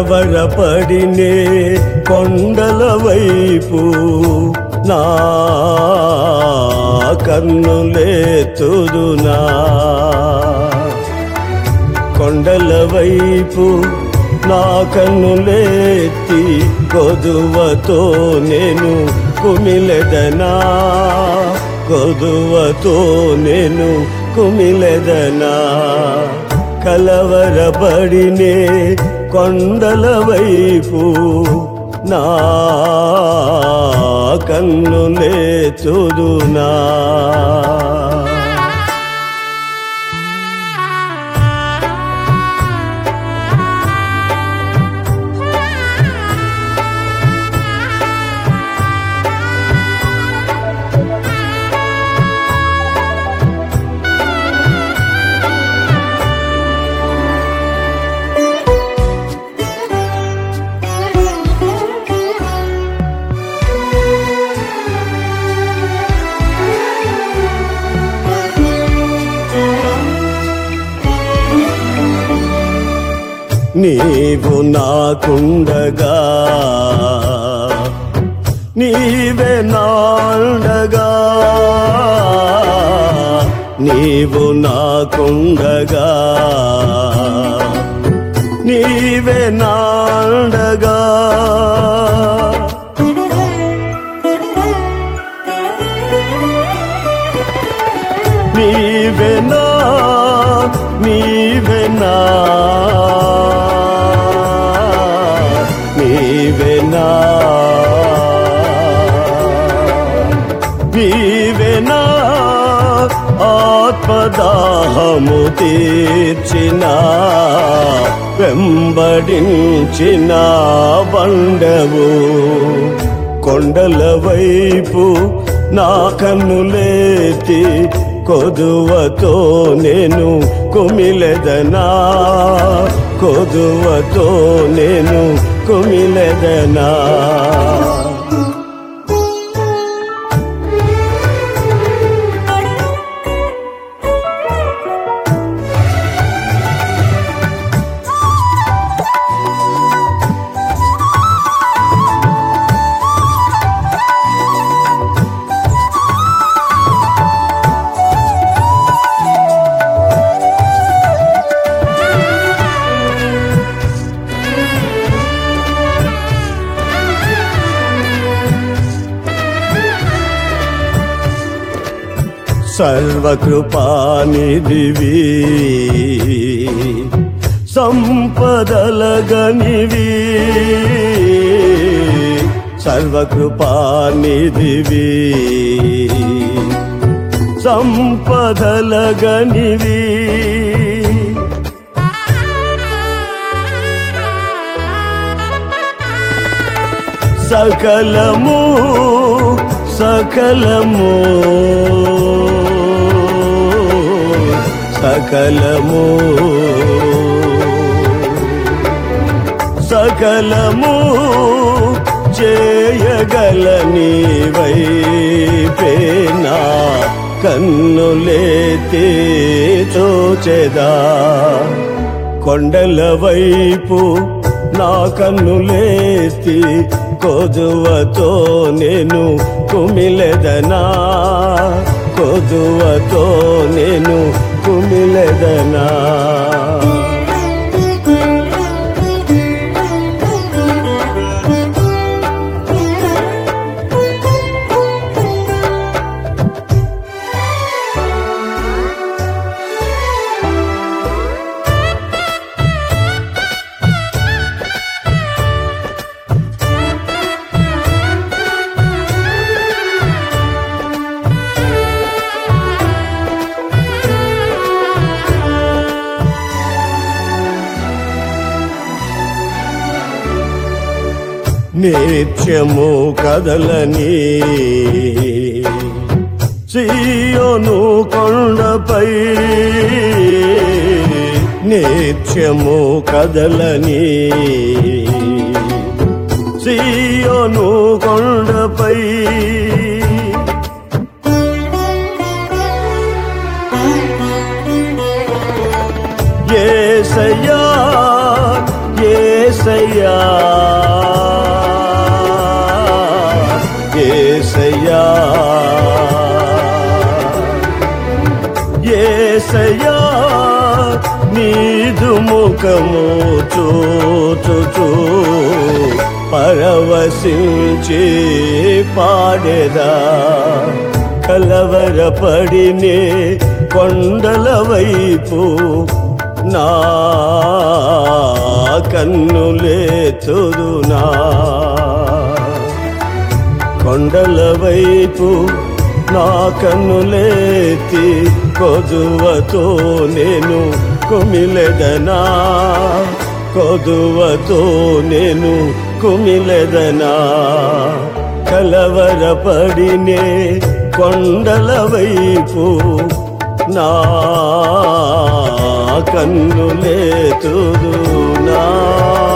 కలవరపడినే కొండల వైపు నా కన్నులేతుదునా కొండల వైపు నా కన్నులేతి కొదువతో నేను కుమిలెదనా కొదువతో నేను కుమిలెదనా కలవరపడినే కొండల వైపు నా కన్నులేతుదునా నీవు నాకుండగా నీవే నాండగా నీవు నాకుండగా నీవే నాండగా నీవెనా నీవెనా నీవెనా నీవెనా ఆత్మదాహము తీర్చిన వెంబడించిన బండవు కొండల వైపు నా కన్నులేతి కొదువతో నేను కుమిలెదనా కొదువతో నేను కుమిలెదనా సర్వకృపానిధివి సంపదలగనివి సర్వకృపానిధివి సంపదలగనివి సకలము సకలము సకలము సకలము చేయగలని వైపేనా కన్నులేతే చోచెదా కొండల వైపు నా కన్నులేతి కొదువతో నేను కుమిలెదనా కొదువతో నేను కుమిలెదనా నిత్యము కదలని సీయోను కొండపై నిత్యము కదలని సీయోను కొండపై ఏసయ్యా ఏసయ్యా ఏసయ్యా ఏసయ్యా నీదు ముఖము చూచుచూ పరవశించి పాడేదా కలవరపడినే కొండల వైపు నా కన్నులే తురునా కొండల వైపు నా కన్నులేతి కొదువతో నేను కుమిలెదనా కొదువతో నేను కుమిలెదనా కలవరపడినే కొండల వైపు నా కన్నులేతుదునా